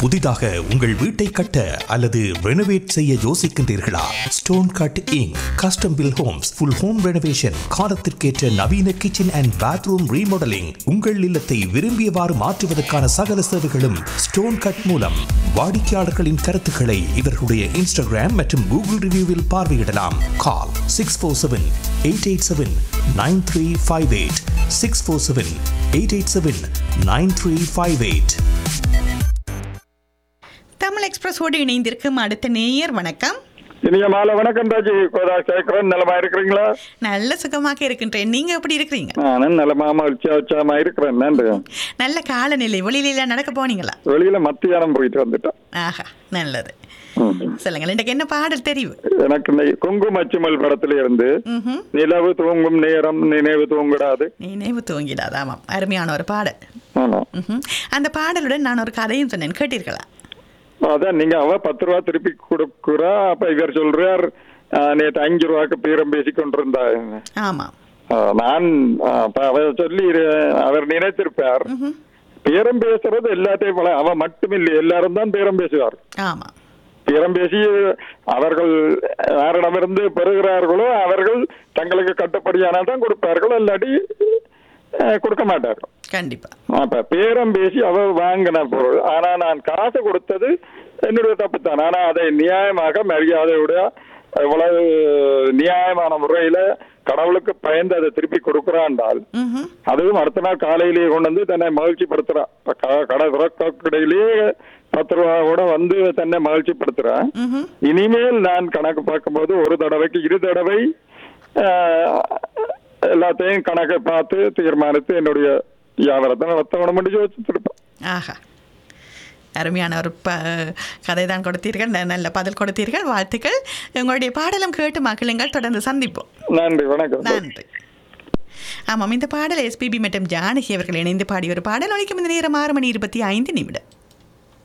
புதிதாக உங்கள் வீட்டை கட்ட அல்லது ரெனோவேட் செய்ய யோசிக்கின்றீர்களா stone cutting custom build homes full home renovation காலத்திற்கேற்ற நவீன கிச்சன் அண்ட் பாத்ரூம் ரீமாடலிங் உங்கள் இல்லத்தை விரும்பியவாறு மாற்றுவதற்கான சகல சேவைகளும் ஸ்டோன் கட் மூலம் வாடிக்கையாளர்களின் கருத்துக்களை இவர்களுடைய இன்ஸ்டாகிராம் மற்றும் கூகுள் ரிவ்யூவில் பார்வையிடலாம் call six four seven eight eight seven nine three five eight six four seven eight eight seven nine three five eight Tamil எக்ஸ்பிரஸோடு இணைந்திருக்கும் அடுத்த நேயர் வணக்கம் இனிய மாலை வணக்கம் ராஜி கோதா சேகரன் நலமா இருக்கிறீங்களா நல்ல சுகமாக இருக்கின்றேன் நீங்க எப்படி இருக்கிறீங்க நானும் நலமா மகிழ்ச்சியா உற்சாகமா இருக்கிறேன் நன்றி நல்ல காலநிலை வெளியில நடக்க போனீங்களா வெளியில மத்தியானம் போயிட்டு வந்துட்டேன் ஆஹா நல்லது ம். சொல்லுங்கள் எனக்கு என்ன பாடல் தெரிவு எனக்கு இன்னைக்கு குங்கும அச்சுமல் படத்துல இருந்து ம்ஹும். நிலவு தூங்கும் நேரம் நினைவு தூங்கிடாது நினைவு தூங்கிடாது ஆமாம் அருமையான ஒரு பாடல் ஆமா ம்ஹும். அந்த பாடலுடன் நான் ஒரு கதையும் சொன்னேன் கேட்டீர்களா அதான் நீங்க அவ பத்து ரூபா திருப்பி கொடுக்குறா அப்ப இவர் சொல்றார் ஆ, நேற்று அஞ்சு ரூபாய்க்கு பீரம் பேசி கொண்டிருந்தா ஆமாம் ஆ, நான் ஆ, அப்ப அவர் சொல்லி அவர் நினைத்திருப்பார் பேரம் பேசுறது எல்லாத்தையும் போல அவ மட்டுமில்லை எல்லாரும் தான் பேரம் பேசுவார் ஆமாம் பேரம் பேசி அவர்கள் யாரிடமிருந்து பெறுகிறார்களோ அவர்கள் தங்களுக்கு கட்டுப்படியானால் தான் கொடுப்பார்கள் இல்லாட்டி அஹ், கொடுக்க மாட்டார்கள் கண்டிப்பா அப்ப பேரம் பேசி அவ வாங்கின பொருள் ஆனா நான் காசு கொடுத்தது என்னுடைய தப்பு தான் ஆனா அதை நியாயமாக மரியாதையுடைய இவ்வளவு நியாயமான முறையில கடவுளுக்கு பயந்து அதை திருப்பி கொடுக்குறான்டால் ம்ஹும். அதுவும் அடுத்த நாள் காலையிலேயே கொண்டு வந்து தன்னை மகிழ்ச்சிப்படுத்துறான் இப்ப க- கடை திறக்கடையிலேயே பத்து ரூபா கூட வந்து தன்னை மகிழ்ச்சிப்படுத்துறான் ம்ஹும். இனிமேல் நான் கணக்கு பார்க்கும்போது ஒரு தடவைக்கு இரு தடவை ஆஹ், எல்லாத்தையும் கணக்கை பார்த்து தீர்மானித்து என்னுடைய வியாபாரத்தை நடத்தணும் என்று யோசிச்சிருப்பேன் ஆஹா அருமையான ஒரு ப கதை தான் கொடுத்தீர்கள் ந- நல்ல பதில் கொடுத்தீர்கள் வாழ்த்துக்கள் உங்களுடைய பாடலும் கேட்டு மகிழுங்கள் தொடர்ந்து சந்திப்போம் நன்றி வணக்கம் நன்றி ஆமாம் இந்த பாடல் எஸ்பிபி மற்றும் ஜானகி அவர்கள் இணைந்து பாடிய ஒரு பாடல் ஒழிக்கும் இந்த நேரம் ஆறு மணி இருபத்தி ஐந்து நிமிடம்